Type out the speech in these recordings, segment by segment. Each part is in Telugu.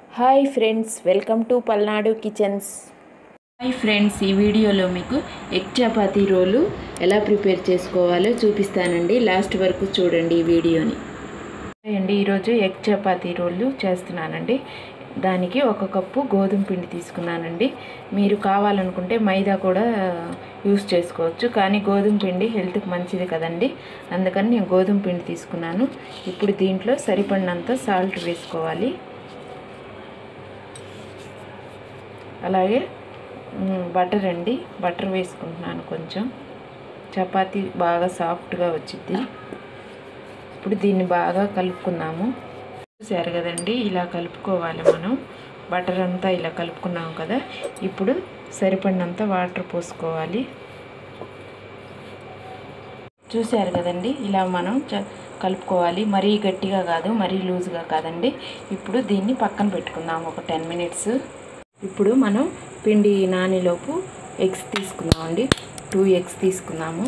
hi friends welcome to Palnadu kitchens hi friends ఈ వీడియోలో మీకు ఎగ్ చపాతీ రోలు ఎలా ప్రిపేర్ చేసుకోవాలో చూపిస్తానండి లాస్ట్ వరకు చూడండి ఈ వీడియోని హాయ్ అండి ఈరోజు ఎగ్ చపాతీ రోళ్ళు చేస్తున్నానండి దానికి ఒక కప్పు గోధుమ పిండి తీసుకున్నానండి మీరు కావాలనుకుంటే మైదా కూడా యూస్ చేసుకోవచ్చు కానీ గోధుమ పిండి హెల్త్కి మంచిది కదండి అందుకని నేను గోధుమ పిండి తీసుకున్నాను ఇప్పుడు దీంట్లో సరిపడినంత సాల్ట్ వేసుకోవాలి అలాగే బటర్ అండి బటర్ వేసుకుంటున్నాను కొంచెం చపాతీ బాగా సాఫ్ట్గా వచ్చింది ఇప్పుడు దీన్ని బాగా కలుపుకుందాము చూసారు కదండి ఇలా కలుపుకోవాలి మనం బటర్ అంతా ఇలా కలుపుకున్నాం కదా ఇప్పుడు సరిపడినంత వాటర్ పోసుకోవాలి చూసారు కదండి ఇలా మనం చ కలుపుకోవాలి మరీ గట్టిగా కాదు మరీ లూజ్గా కాదండి ఇప్పుడు దీన్ని పక్కన పెట్టుకుందాం ఒక టెన్ మినిట్స్ ఇప్పుడు మనం పిండి నానిలోపు ఎగ్స్ తీసుకుందామండి టూ ఎగ్స్ తీసుకుందాము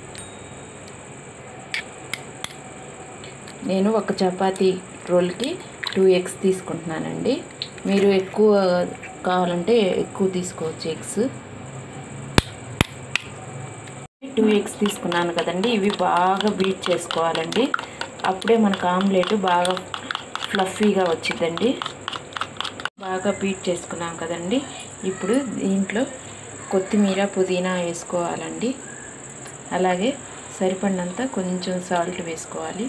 నేను ఒక చపాతీ రోల్కి టూ ఎగ్స్ తీసుకుంటున్నానండి మీరు ఎక్కువ కావాలంటే ఎక్కువ తీసుకోవచ్చు ఎగ్స్ టూ ఎగ్స్ తీసుకున్నాను కదండి ఇవి బాగా బీట్ చేసుకోవాలండి అప్పుడే మనకు ఆమ్లెట్ బాగా ఫ్లఫీగా వచ్చిందండి బాగా బీట్ చేసుకున్నాం కదండి ఇప్పుడు దీంట్లో కొత్తిమీర పుదీనా వేసుకోవాలండి అలాగే సరిపడినంత కొంచెం సాల్ట్ వేసుకోవాలి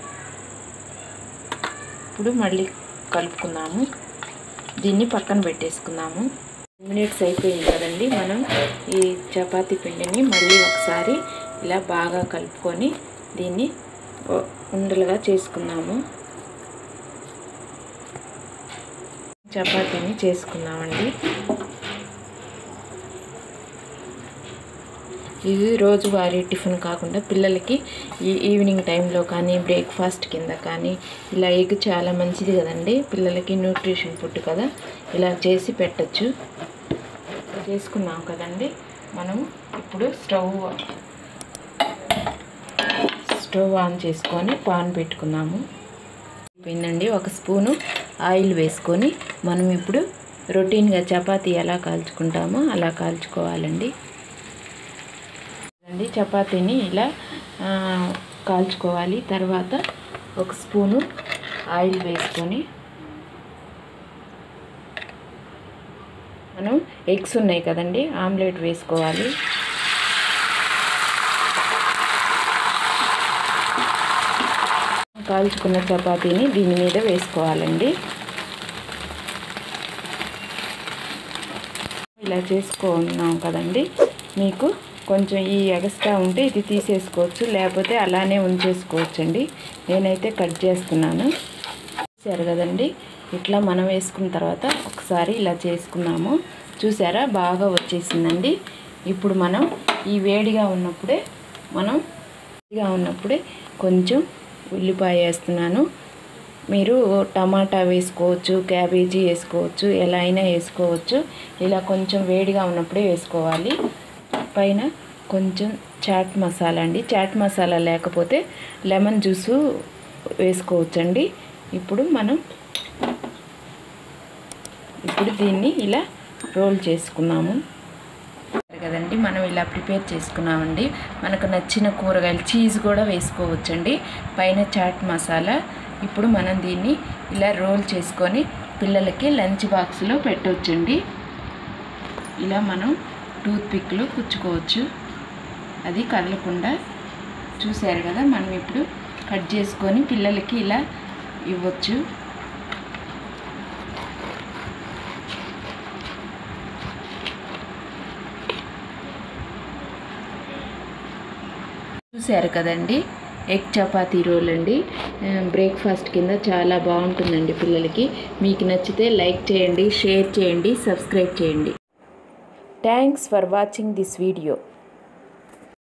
ఇప్పుడు మళ్ళీ కలుపుకుందాము దీన్ని పక్కన పెట్టేసుకుందాము మినిట్స్ అయిపోయింది కదండి మనం ఈ చపాతీ పిండిని మళ్ళీ ఒకసారి ఇలా బాగా కలుపుకొని దీన్ని ఉండలుగా చేసుకుందాము చపాతీని చేసుకుందామండి ఇది రోజువారీ టిఫిన్ కాకుండా పిల్లలకి ఈ ఈవినింగ్ టైంలో కానీ బ్రేక్ఫాస్ట్ కింద కానీ ఇలా ఎగ్ చాలా మంచిది కదండి పిల్లలకి న్యూట్రిషన్ ఫుడ్ కదా ఇలా చేసి పెట్టచ్చు చేసుకున్నాం కదండి మనం ఇప్పుడు స్టవ్ స్టవ్ ఆన్ చేసుకొని పాన్ పెట్టుకున్నాము అయిపోయిందండి ఒక స్పూను ఆయిల్ వేసుకొని మనం ఇప్పుడు రొటీన్గా చపాతీ ఎలా కాల్చుకుంటామో అలా కాల్చుకోవాలండి అండి చపాతీని ఇలా కాల్చుకోవాలి తర్వాత ఒక స్పూను ఆయిల్ వేసుకొని మనం ఎగ్స్ ఉన్నాయి కదండి ఆమ్లెట్ వేసుకోవాలి కాల్చుకున్న చపాతీని దీని మీద వేసుకోవాలండి ఇలా చేసుకున్నాం కదండి మీకు కొంచెం ఈ ఎగస్ట్రా ఉంటే ఇది తీసేసుకోవచ్చు లేకపోతే అలానే ఉంచేసుకోవచ్చు అండి నేనైతే కట్ చేస్తున్నాను చూసారు కదండి ఇట్లా మనం వేసుకున్న తర్వాత ఒకసారి ఇలా చేసుకున్నాము చూసారా బాగా వచ్చేసిందండి ఇప్పుడు మనం ఈ వేడిగా ఉన్నప్పుడే మనం వేడిగా ఉన్నప్పుడే కొంచెం ఉల్లిపాయ వేస్తున్నాను మీరు టమాటా వేసుకోవచ్చు క్యాబేజీ వేసుకోవచ్చు ఎలా అయినా వేసుకోవచ్చు ఇలా కొంచెం వేడిగా ఉన్నప్పుడే వేసుకోవాలి పైన కొంచెం చాట్ మసాలా అండి చాట్ మసాలా లేకపోతే లెమన్ జ్యూసు వేసుకోవచ్చండి ఇప్పుడు మనం ఇప్పుడు దీన్ని ఇలా రోల్ చేసుకున్నాము కదండి మనం ఇలా ప్రిపేర్ చేసుకున్నామండి మనకు నచ్చిన కూరగాయలు చీజ్ కూడా వేసుకోవచ్చండి పైన చాట్ మసాలా ఇప్పుడు మనం దీన్ని ఇలా రోల్ చేసుకొని పిల్లలకి లంచ్ బాక్స్లో పెట్టవచ్చండి ఇలా మనం టూత్ పిక్లు కుచ్చుకోవచ్చు అది కదలకుండా చూశారు కదా మనం ఇప్పుడు కట్ చేసుకొని పిల్లలకి ఇలా ఇవ్వచ్చు చూశారు కదండి ఎగ్ చపాతీ రోల్ అండి బ్రేక్ఫాస్ట్ కింద చాలా బాగుంటుందండి పిల్లలకి మీకు నచ్చితే లైక్ చేయండి షేర్ చేయండి సబ్స్క్రైబ్ చేయండి thanks for watching this video